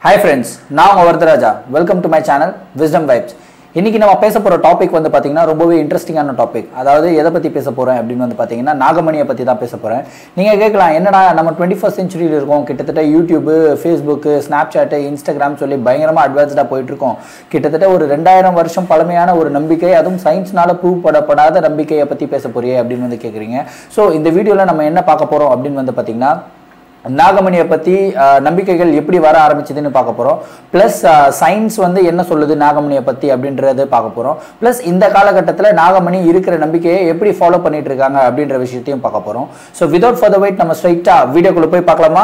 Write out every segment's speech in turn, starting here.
hi friends நான் உங்கள் Varadharaja welcome to my channel Wisdom Vibes இன்னைக்கு நம்ம பேச போகிற டாபிக் வந்து பார்த்தீங்கன்னா ரொம்பவே இன்ட்ரெஸ்டிங்கான டாபிக் அதாவது எதை பற்றி பேச போகிறேன் அப்படின்னு வந்து பார்த்தீங்கன்னா நாகமணியை பற்றி தான் பேச போகிறேன் நீங்கள் கேட்கலாம் என்னடா நம்ம டுவெண்ட்டி ஃபஸ்ட் சென்ச்சுரியில் இருக்கோம் கிட்டத்தட்ட யூடியூபு ஃபேஸ்புக்கு ஸ்னாப்சாட்டு இன்ஸ்டாகிராம் சொல்லி பயங்கரமாக அட்வான்ஸ்டாக போயிட்டு இருக்கோம் கிட்டத்தட்ட ஒரு ரெண்டாயிரம் வருஷம் பழமையான ஒரு நம்பிக்கை அதுவும் சயின்ஸ்னால ப்ரூவ் பண்ணப்படாத நம்பிக்கையை பற்றி பேச போறியே அப்படின்னு வந்து கேட்குறீங்க ஸோ இந்த வீடியோவில் நம்ம என்ன பார்க்க போகிறோம் அப்படின்னு வந்து பார்த்தீங்கன்னா நாகமணியை பற்றி நம்பிக்கைகள் எப்படி வர ஆரம்பிச்சதுன்னு பார்க்க போகிறோம் ப்ளஸ் சயின்ஸ் வந்து என்ன சொல்லுது நாகமணியை பற்றி அப்படின்றத பார்க்க போகிறோம் ப்ளஸ் இந்த காலகட்டத்தில் நாகமணி இருக்கிற நம்பிக்கையை எப்படி ஃபாலோ பண்ணிட்டு இருக்காங்க அப்படின்ற விஷயத்தையும் பார்க்க போகிறோம் ஸோ விதவுட் ஃபர்தர் வெயிட் நம்ம ஸ்ட்ரைட்டாக வீடியோக்குள்ளே போய் பார்க்கலாமா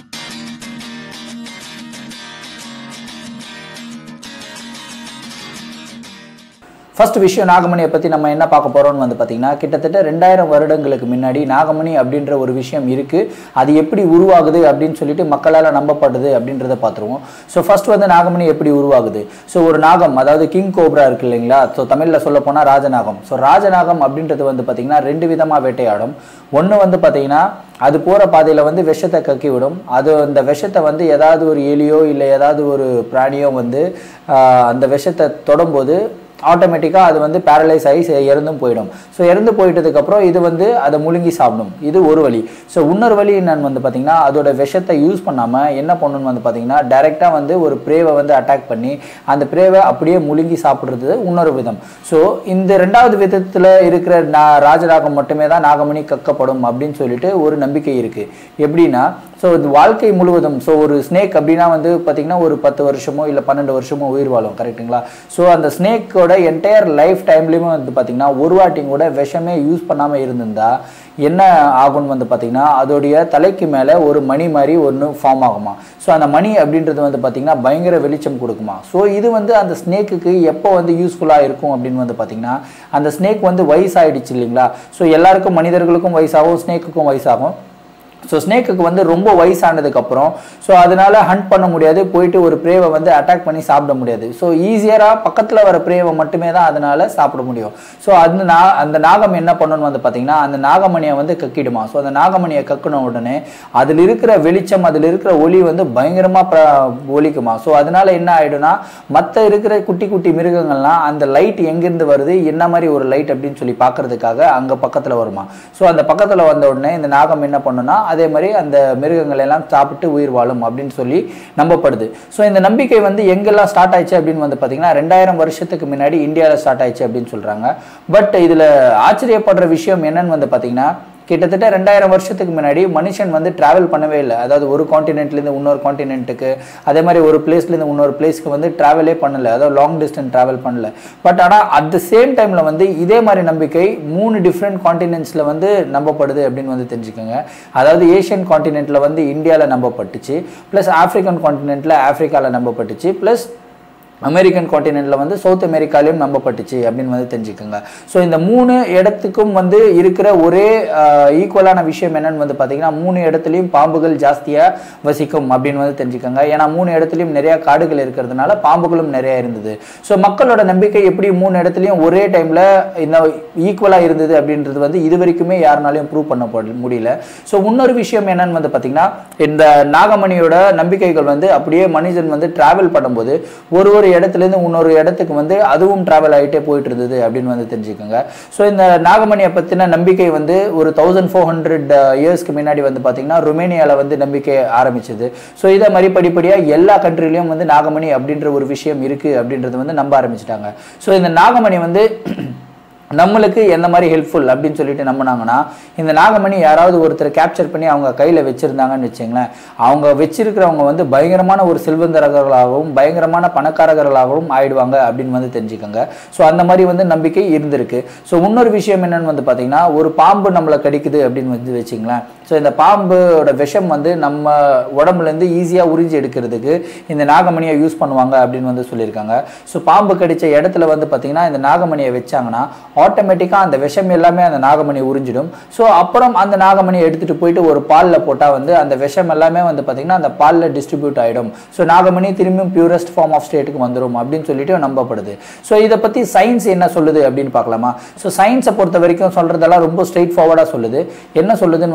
ஃபர்ஸ்ட் விஷயம் நாகமணியை பற்றி நம்ம என்ன பார்க்க போகிறோம்னு வந்து பார்த்தீங்கன்னா கிட்டத்தட்ட ரெண்டாயிரம் வருடங்களுக்கு முன்னாடி நாகமணி அப்படின்ற ஒரு விஷயம் இருக்குது அது எப்படி உருவாகுது அப்படின்னு சொல்லிட்டு மக்களால் நம்பப்படுது அப்படின்றத பார்த்துருவோம் ஸோ ஃபர்ஸ்ட் வந்து நாகமணி எப்படி உருவாகுது ஸோ ஒரு நாகம் அதாவது கிங் கோப்ரா இருக்கு இல்லைங்களா ஸோ தமிழில் சொல்ல போனால் ராஜநாகம் ஸோ ராஜநாகம் அப்படின்றது வந்து பார்த்தீங்கன்னா ரெண்டு விதமாக வேட்டையாடும் ஒன்று வந்து பார்த்தீங்கன்னா அது போகிற பாதையில் வந்து விஷத்தை கக்கி விடும் அது அந்த விஷத்தை வந்து ஏதாவது ஒரு எலியோ இல்லை ஏதாவது ஒரு பிராணியோ வந்து ஆஹ், அந்த விஷத்தை தொடும்போது ஆட்டோமேட்டிக்காக அது வந்து பேரலைஸ் ஆகி செ- இறந்தும் போயிடும் ஸோ இறந்து போயிட்டதுக்கப்புறம் இது வந்து அதை முழுங்கி சாப்பிடும் இது ஒரு வழி ஸோ இன்னொரு வழி என்னன்னு வந்து பார்த்தீங்கன்னா அதோட விஷத்தை யூஸ் பண்ணாமல் என்ன பண்ணணும்னு வந்து பார்த்தீங்கன்னா டைரெக்டாக வந்து ஒரு ப்ரேவை வந்து அட்டாக் பண்ணி அந்த ப்ரேவை அப்படியே முழுங்கி சாப்பிட்றது இன்னொரு விதம் ஸோ இந்த ரெண்டாவது விதத்தில் இருக்கிற நா ராஜராகம் மட்டுமே தான் நாகமணி கக்கப்படும் அப்படின்னு சொல்லிட்டு ஒரு நம்பிக்கை இருக்குது எப்படின்னா ஸோ இது வாழ்க்கை முழுவதும் ஸோ ஒரு ஸ்னேக் அப்படின்னா வந்து பார்த்தீங்கன்னா ஒரு பத்து வருஷமோ இல்லை பன்னெண்டு வருஷமோ உயிர் வாழும் கரெக்ட்டுங்களா ஸோ அந்த ஸ்னேக்கோட என்டையர் லைஃப் டைம்லேயுமே வந்து பார்த்தீங்கன்னா ஒரு வாட்டிங் கூட விஷமே யூஸ் பண்ணாமல் இருந்திருந்தா என்ன ஆகும்னு வந்து பார்த்தீங்கன்னா அதோடைய தலைக்கு மேலே ஒரு மணி மாதிரி ஒன்று ஃபார்ம் ஆகுமா ஸோ அந்த மணி அப்படின்றது வந்து பார்த்தீங்கன்னா பயங்கர வெளிச்சம் கொடுக்குமா ஸோ இது வந்து அந்த ஸ்னேக்குக்கு எப்போ வந்து யூஸ்ஃபுல்லாக இருக்கும் அப்படின்னு வந்து பார்த்தீங்கன்னா அந்த ஸ்னேக் வந்து வயசாயிடுச்சு இல்லைங்களா ஸோ எல்லாருக்கும் மனிதர்களுக்கும் வயசாகும் ஸ்னேக்குக்கும் வயசாகும் ஸோ ஸ்னேக்குக்கு வந்து ரொம்ப வயசானதுக்கப்புறம் ஸோ அதனால ஹண்ட் பண்ண முடியாது போயிட்டு ஒரு ப்ரேவை வந்து அட்டாக் பண்ணி சாப்பிட முடியாது ஸோ ஈஸியராக பக்கத்தில் வர ப்ரேவை மட்டுமே தான் அதனால சாப்பிட முடியும் ஸோ அந்த நா அந்த நாகம் என்ன பண்ணணும்னு வந்து பார்த்தீங்கன்னா அந்த நாகமணியை வந்து கக்கிடுமா ஸோ அந்த நாகமணியை கக்கின உடனே அதில் இருக்கிற வெளிச்சம் அதில் இருக்கிற ஒளி வந்து பயங்கரமாக ப்ர ஒலிக்குமா ஸோ அதனால என்ன ஆயிடும்னா மற்ற இருக்கிற குட்டி குட்டி மிருகங்கள்லாம் அந்த லைட் எங்கேருந்து வருது என்ன மாதிரி ஒரு லைட் அப்படின்னு சொல்லி பார்க்கறதுக்காக அங்கே பக்கத்தில் வருமா ஸோ அந்த பக்கத்தில் வந்த உடனே இந்த நாகம் என்ன பண்ணுன்னா அதே மாதிரி அந்த மிருகங்கள் எல்லாம் சாப்பிட்டு உயிர் வாழும் அப்படின்னு சொல்லி நம்பப்படுது ஸோ இந்த நம்பிக்கை வந்து எங்கெல்லாம் ஸ்டார்ட் ஆயிடுச்சு அப்படின்னு வந்து பார்த்தீங்கன்னா ரெண்டாயிரம் வருஷத்துக்கு முன்னாடி இந்தியாவில் ஸ்டார்ட் ஆயிடுச்சு அப்படின்னு சொல்கிறாங்க பட் இதில் ஆச்சரியப்படுற விஷயம் என்னன்னு வந்து பார்த்தீங்கன்னா கிட்டத்தட்ட ரெண்டாயிரம் வருஷத்துக்கு முன்னாடி மனுஷன் வந்து டிராவல் பண்ணவே இல்லை அதாவது ஒரு காண்டினென்ட்லேருந்து இன்னொரு காண்டினென்ட்டுக்கு அதே மாதிரி ஒரு பிளேஸ்லேருந்து இன்னொரு பிளேஸ்க்கு வந்து ட்ராவலே பண்ணல அதாவது லாங் டிஸ்டன்ஸ் ட்ராவல் பண்ணல பட் ஆனால் அட் த சேம் டைமில் வந்து இதே மாதிரி நம்பிக்கை மூணு டிஃப்ரெண்ட் காண்டினென்ட்ஸில் வந்து நம்பப்படுது அப்படின்னு வந்து தெரிஞ்சுக்கோங்க அதாவது ஏஷியன் காண்டினென்ட்டில் வந்து இந்தியாவில் நம்பப்பட்டுச்சு ப்ளஸ் ஆஃப்ரிக்கன் காண்டினென்ட்டில் ஆஃப்ரிக்காவில் நம்பப்பட்டுச்சு ப்ளஸ் அமெரிக்கன் காண்டினென்ட்டில் வந்து சவுத் அமெரிக்காலையும் நம்பப்பட்டுச்சு அப்படின்னு வந்து தெரிஞ்சுக்கோங்க ஸோ இந்த மூணு இடத்துக்கும் வந்து இருக்கிற ஒரே ஈக்குவலான விஷயம் என்னன்னு வந்து பார்த்தீங்கன்னா மூணு இடத்துலையும் பாம்புகள் ஜாஸ்தியாக வசிக்கும் அப்படின்னு வந்து தெரிஞ்சுக்கோங்க ஏன்னா மூணு இடத்துலையும் நிறைய காடுகள் இருக்கிறதுனால பாம்புகளும் நிறைய இருந்தது ஸோ மக்களோட நம்பிக்கை எப்படி மூணு இடத்துலையும் ஒரே டைமில் இந்த ஈக்குவலாக இருந்தது அப்படின்றது வந்து இது வரைக்குமே யாருனாலையும் ப்ரூவ் பண்ண பட- முடியல ஸோ இன்னொரு விஷயம் என்னன்னு வந்து பார்த்தீங்கன்னா இந்த நாகமணியோட நம்பிக்கைகள் வந்து அப்படியே மனிதன் வந்து டிராவல் பண்ணும்போது ஒரு ஒரு இடத்துலேருந்து இன்னொரு இடத்துக்கு வந்து அதுவும் டிராவல் ஆகிட்டே போயிட்டு இருந்தது அப்படின்னு வந்து தெரிஞ்சுக்கோங்க ஸோ இந்த நாகமணியை பற்றின நம்பிக்கை வந்து ஒரு தௌசண்ட் ஃபோர் ஹண்ட்ரட் இயர்ஸ்க்கு முன்னாடி வந்து பார்த்தீங்கன்னா ருமேனியாவில் வந்து நம்பிக்கை ஆரம்பிச்சது ஸோ இதை மாதிரி படிப்படியாக எல்லா கண்ட்ரிலையும் வந்து நாகமணி அப்படின்ற ஒரு விஷயம் இருக்குது அப்படின்றது வந்து நம்ப ஆரம்பிச்சிட்டாங்க ஸோ இந்த நாகமணி வந்து நம்மளுக்கு எந்த மாதிரி ஹெல்ப்ஃபுல் அப்படின்னு சொல்லிட்டு நம்பினாங்கன்னா இந்த நாகமணி யாராவது ஒருத்தர் கேப்சர் பண்ணி அவங்க கையில் வச்சுருந்தாங்கன்னு வச்சுங்களேன் அவங்க வச்சிருக்கிறவங்க வந்து பயங்கரமான ஒரு செல்வந்தரர்களாகவும் பயங்கரமான பணக்காரர்களாகவும் ஆயிடுவாங்க அப்படின்னு வந்து தெரிஞ்சுக்கோங்க ஸோ அந்த மாதிரி வந்து நம்பிக்கை இருந்திருக்கு ஸோ இன்னொரு விஷயம் என்னன்னு வந்து பார்த்தீங்கன்னா ஒரு பாம்பு நம்மளை கடிக்குது அப்படின்னு வந்து வச்சுங்களேன் ஸோ இந்த பாம்போட விஷம் வந்து நம்ம உடம்புலேருந்து ஈஸியாக உறிஞ்சி எடுக்கிறதுக்கு இந்த நாகமணியை யூஸ் பண்ணுவாங்க அப்படின்னு வந்து சொல்லியிருக்காங்க ஸோ பாம்பு கடிச்ச இடத்துல வந்து பார்த்தீங்கன்னா இந்த நாகமணியை வச்சாங்கன்னா ஆட்டோமேட்டிக்காக அந்த விஷம் எல்லாமே அந்த நாகமணி உறிஞ்சிடும் ஸோ அப்புறம் அந்த நாகமணியை எடுத்துகிட்டு போயிட்டு ஒரு பாலில் போட்டால் வந்து அந்த விஷம் எல்லாமே வந்து பார்த்திங்கன்னா அந்த பாலில் டிஸ்ட்ரிபியூட் ஆகிடும் ஸோ நாகமணி திரும்பியும் பியூரஸ்ட் ஃபார்ம் ஆஃப் ஸ்டேட்டுக்கு வந்துடும் அப்படின்னு சொல்லிட்டு நம்பப்படுது ஸோ இதை பற்றி சயின்ஸ் என்ன சொல்லுது அப்படின்னு பார்க்கலாமா ஸோ சயின்ஸை பொறுத்த வரைக்கும் சொல்கிறதெல்லாம் ரொம்ப ஸ்ட்ரெயிட் ஃபார்வர்டாக சொல்லுது என்ன சொல்லுதுன்னு வந்து பார்த்தீங்கன்னா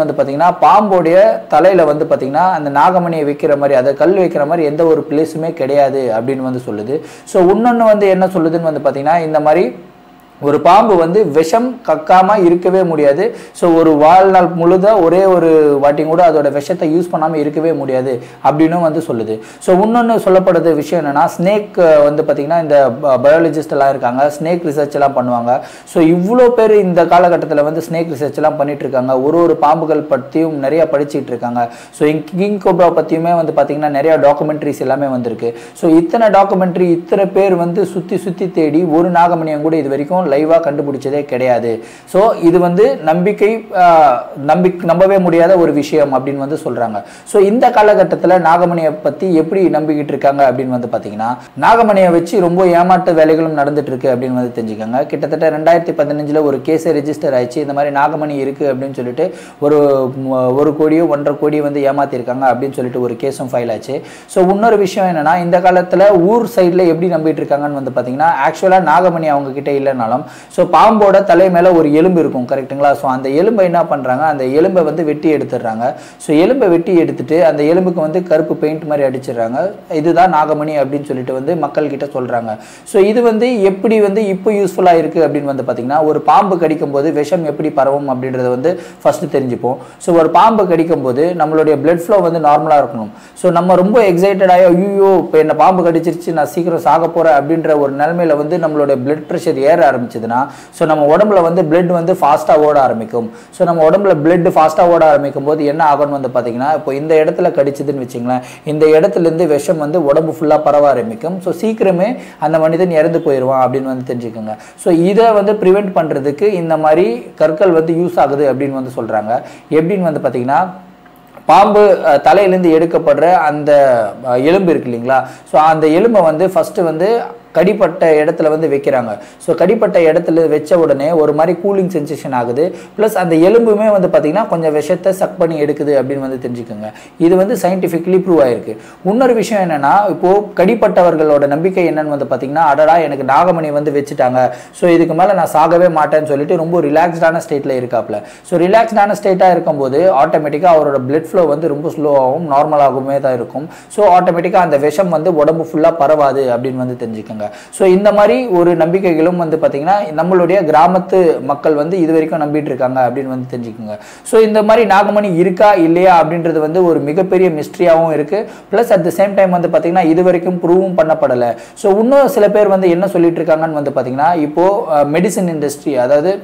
பார்த்தீங்கன்னா பாம்போடைய தலையில் வந்து பார்த்தீங்கன்னா அந்த நாகமணியை வைக்கிற மாதிரி அதை கல் வைக்கிற மாதிரி எந்த ஒரு பிளேஸுமே கிடையாது அப்படின்னு வந்து சொல்லுது ஸோ இன்னொன்று வந்து என்ன சொல்லுதுன்னு வந்து பார்த்தீங்கன்னா இந்த மாதிரி ஒரு பாம்பு வந்து விஷம் கக்காம இருக்கவே முடியாது ஸோ ஒரு வாழ்நாள் முழுதா ஒரே ஒரு வாட்டியும் கூட அதோட விஷத்தை யூஸ் பண்ணாமல் இருக்கவே முடியாது அப்படின்னு வந்து சொல்லுது ஸோ இன்னொன்று சொல்லப்படுறது விஷயம் என்னன்னா ஸ்னேக் வந்து பார்த்தீங்கன்னா இந்த பயாலஜிஸ்ட் எல்லாம் இருக்காங்க ஸ்னேக் ரிசர்ச் எல்லாம் பண்ணுவாங்க ஸோ இவ்வளோ பேர் இந்த காலகட்டத்தில் வந்து ஸ்னேக் ரிசர்ச் எல்லாம் பண்ணிட்டு இருக்காங்க ஒரு ஒரு பாம்புகள் பற்றியும் நிறைய படிச்சுட்டு இருக்காங்க ஸோ கிங் கோப்ரா பற்றியுமே வந்து பார்த்தீங்கன்னா நிறைய டாக்குமெண்ட்ரிஸ் எல்லாமே வந்திருக்கு ஸோ இத்தனை டாக்குமெண்ட்ரி இத்தனை பேர் வந்து சுற்றி சுற்றி தேடி ஒரு நாகமணியம் கூட இது வரைக்கும் லைவாக கண்டுபிடிச்சதே கிடையாது ஸோ இது வந்து நம்பிக்கை ஆஹ், நம்பி நம்பவே முடியாத ஒரு விஷயம் அப்படின்னு வந்து சொல்கிறாங்க ஸோ இந்த காலகட்டத்தில் நாகமணியை பற்றி எப்படி நம்பிக்கிட்டு இருக்காங்க அப்படின்னு வந்து பார்த்தீங்கன்னா நாகமணியை வச்சு ரொம்ப ஏமாற்று வேலைகளும் நடந்துட்டு இருக்கு அப்படின்னு வந்து தெரிஞ்சுக்கோங்க கிட்டத்தட்ட ரெண்டாயிரத்தி பதினஞ்சில் ஒரு கேஸே ரெஜிஸ்டர் ஆயிடுச்சு இந்த மாதிரி நாகமணி இருக்குது அப்படின்னு சொல்லிட்டு ஒரு ம், ஒரு கோடியோ ஒன்றரை கோடியோ வந்து ஏமாத்திருக்காங்க அப்படின்னு சொல்லிட்டு ஒரு கேஸும் ஃபைல் ஆச்சு ஸோ இன்னொரு விஷயம் என்னன்னா இந்த காலத்தில் ஊர் சைடில் எப்படி நம்பிட்டு இருக்காங்கன்னு வந்து பார்த்தீங்கன்னா ஆக்சுவலாக நாகமணி அவங்க கிட்ட இல்லைனாலும் ஸோ பாம்போட தலை மேலே ஒரு எலும்பு இருக்கும் கரெக்ட்டுங்களா ஸோ அந்த எலும்பை என்ன பண்ணுறாங்க அந்த எலும்பை வந்து வெட்டி எடுத்துடுறாங்க ஸோ எலும்பை வெட்டி எடுத்துட்டு அந்த எலும்புக்கு வந்து கருப்பு பெயிண்ட் மாதிரி அடிச்சிடுறாங்க இதுதான் நாகமணி அப்படின்னு சொல்லிட்டு வந்து மக்கள் கிட்ட சொல்கிறாங்க ஸோ இது வந்து எப்படி வந்து இப்போ யூஸ்ஃபுல்லாக இருக்குது அப்படின்னு வந்து பார்த்தீங்கன்னா ஒரு பாம்பு கடிக்கும் போது விஷம் எப்படி பரவும் அப்படின்றத வந்து ஃபஸ்ட்டு தெரிஞ்சுப்போம் ஸோ ஒரு பாம்பு கடிக்கும் போது நம்மளுடைய பிளட் ஃப்ளோ வந்து நார்மலாக இருக்கணும் ஸோ நம்ம ரொம்ப எக்ஸைட்டடாக ஐயோ இப்போ என்ன பாம்பு கடிச்சிருச்சு நான் சீக்கிரம் சாக போகிறேன் அப்படின்ற ஒரு நிலைமையில வந்து நம்மளுடைய பிளட் ப்ரெஷர் ஏற ஆரம்பிச்சதுன்னா ஸோ நம்ம உடம்புல வந்து பிளட் வந்து ஃபாஸ்ட்டாக ஓட ஆரம்பிக்கும் ஸோ நம்ம உடம்புல பிளட் ஃபாஸ்ட்டாக ஓட ஆரம்பிக்கும் போது என்ன ஆகும்னு வந்து பார்த்தீங்கன்னா இப்போ இந்த இடத்துல கடிச்சதுன்னு வச்சுங்களேன் இந்த இடத்துலேருந்து விஷம் வந்து உடம்பு ஃபுல்லாக பரவ ஆரம்பிக்கும் ஸோ சீக்கிரமே அந்த மனிதன் இறந்து போயிடுவான் அப்படின்னு வந்து தெரிஞ்சுக்கோங்க ஸோ இதை வந்து ப்ரிவெண்ட் பண்ணுறதுக்கு இந்த மாதிரி கற்கள் வந்து யூஸ் ஆகுது அப்படின்னு வந்து சொல்கிறாங்க எப்படின்னு வந்து பார்த்தீங்கன்னா பாம்பு அஹ், தலையிலேருந்து எடுக்கப்படுற அந்த அஹ், எலும்பு இருக்கு இல்லைங்களா ஸோ அந்த எலும்பை வந்து ஃபஸ்ட்டு வந்து கடிப்பட்ட இடத்துல வந்து வைக்கிறாங்க ஸோ கடிப்பட்ட இடத்துல வச்ச உடனே ஒரு மாதிரி கூலிங் சென்சேஷன் ஆகுது ப்ளஸ் அந்த எலும்புமே வந்து பார்த்தீங்கன்னா கொஞ்சம் விஷத்தை சக் பண்ணி எடுக்குது அப்படின்னு வந்து தெரிஞ்சுக்கோங்க இது வந்து சயின்டிஃபிக்கலி ப்ரூவ் ஆயிருக்கு இன்னொரு விஷயம் என்னன்னா இப்போ கடிப்பட்டவர்களோட நம்பிக்கை என்னன்னு வந்து பார்த்தீங்கன்னா அடடா எனக்கு நாகமணி வந்து வச்சுட்டாங்க ஸோ இதுக்கு மேலே நான் சாகவே மாட்டேன்னு சொல்லிட்டு ரொம்ப ரிலாக்ஸ்டான ஸ்டேட்டில் இருக்காப்ல ஸோ ரிலாக்ஸ்டான ஸ்டேட்டாக இருக்கும்போது ஆட்டோமேட்டிக்காக அவரோட பிளட் ஃப்ளோ வந்து ரொம்ப ஸ்லோவாகவும் நார்மலாகவுமே தான் இருக்கும் ஸோ ஆட்டோமேட்டிக்காக அந்த விஷம் வந்து உடம்பு ஃபுல்லாக பரவாது அப்படின்னு வந்து தெரிஞ்சுக்கோங்க ஸோ இந்த மாதிரி ஒரு நம்பிக்கைகளும் வந்து பார்த்தீங்கன்னா நம்மளுடைய கிராமத்து மக்கள் வந்து இது வரைக்கும் நம்பிட்டு இருக்காங்க அப்படின்னு வந்து தெரிஞ்சுக்கோங்க ஸோ இந்த மாதிரி நாகமணி இருக்கா இல்லையா அப்படின்றது வந்து ஒரு மிகப்பெரிய மிஸ்ட்ரியாகவும் இருக்கு plus at the same time வந்து பார்த்தீங்கன்னா இது வரைக்கும் ப்ரூவும் பண்ணப்படலை ஸோ இன்னும் சில பேர் வந்து என்ன சொல்லிட்டு இருக்காங்கன்னு வந்து பார்த்தீங்கன்னா இப்போ மெடிசன் இண்டஸ்ட்ரி அதாவது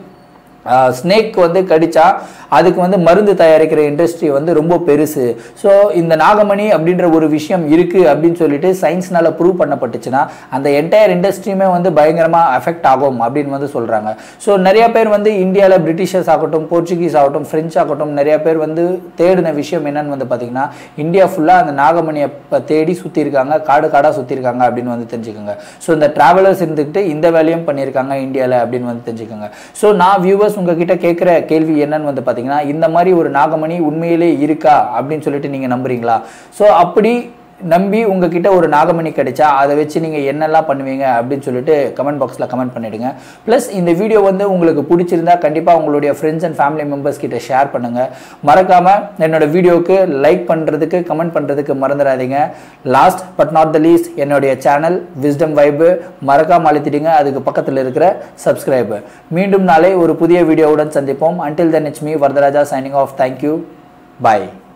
ஸ்னேக் வந்து கடிச்சா அதுக்கு வந்து மருந்து தயாரிக்கிற இண்டஸ்ட்ரி வந்து ரொம்ப பெருசு ஸோ இந்த நாகமணி அப்படின்ற ஒரு விஷயம் இருக்கு அப்படின்னு சொல்லிட்டு சயின்ஸ்னால ப்ரூவ் பண்ணப்பட்டுச்சுன்னா அந்த என்டையர் இண்டஸ்ட்ரியுமே வந்து பயங்கரமாக அஃபெக்ட் ஆகும் அப்படின்னு வந்து சொல்கிறாங்க ஸோ நிறைய பேர் வந்து இந்தியாவில் பிரிட்டிஷர்ஸ் ஆகட்டும் போர்ச்சுகீஸ் ஆகட்டும் ஃப்ரெஞ்ச் ஆகட்டும் நிறைய பேர் வந்து தேடின விஷயம் என்னன்னு வந்து பார்த்தீங்கன்னா இந்தியா ஃபுல்லாக அந்த நாகமணியை ப- தேடி சுற்றி இருக்காங்க காடு காடாக சுற்றி இருக்காங்க அப்படின்னு வந்து தெரிஞ்சுக்கோங்க ஸோ இந்த டிராவலர்ஸ் இருந்துக்கிட்டு இந்த வேலையும் பண்ணியிருக்காங்க இந்தியாவில் அப்படின்னு வந்து தெரிஞ்சுக்கோங்க ஸோ நான் வியூவர்ஸ் உங்ககிட்ட கேட்குற கேள்வி என்னன்னு வந்து பார்த்தீங்கன்னா இந்த மாதிரி ஒரு நாகமணி உண்மையிலே இருக்கா அப்படின்னு சொல்லிட்டு நீங்கள் நம்புறீங்களா ஸோ அப்படி நம்பி உங்ககிட்ட ஒரு நாகமணி கிடைச்சா அதை வச்சு நீங்கள் என்னெல்லாம் பண்ணுவீங்க அப்படின்னு சொல்லிட்டு கமெண்ட் பாக்ஸில் கமெண்ட் பண்ணிடுங்க ப்ளஸ் இந்த வீடியோ வந்து உங்களுக்கு பிடிச்சிருந்தா கண்டிப்பாக உங்களுடைய ஃப்ரெண்ட்ஸ் அண்ட் ஃபேமிலி மெம்பர்ஸ் கிட்ட ஷேர் பண்ணுங்கள் மறக்காமல் என்னோட வீடியோவுக்கு லைக் பண்ணுறதுக்கு கமெண்ட் பண்ணுறதுக்கு மறந்துடாதீங்க last but not the least என்னுடைய சேனல் விஸ்டம் வைப்பு மறக்காம அழுத்திடுங்க அதுக்கு பக்கத்தில் இருக்கிற சப்ஸ்கிரைபர் மீண்டும் நாளை ஒரு புதிய வீடியோவுடன் சந்திப்போம் until then it's me Varadharaja signing off thank you bye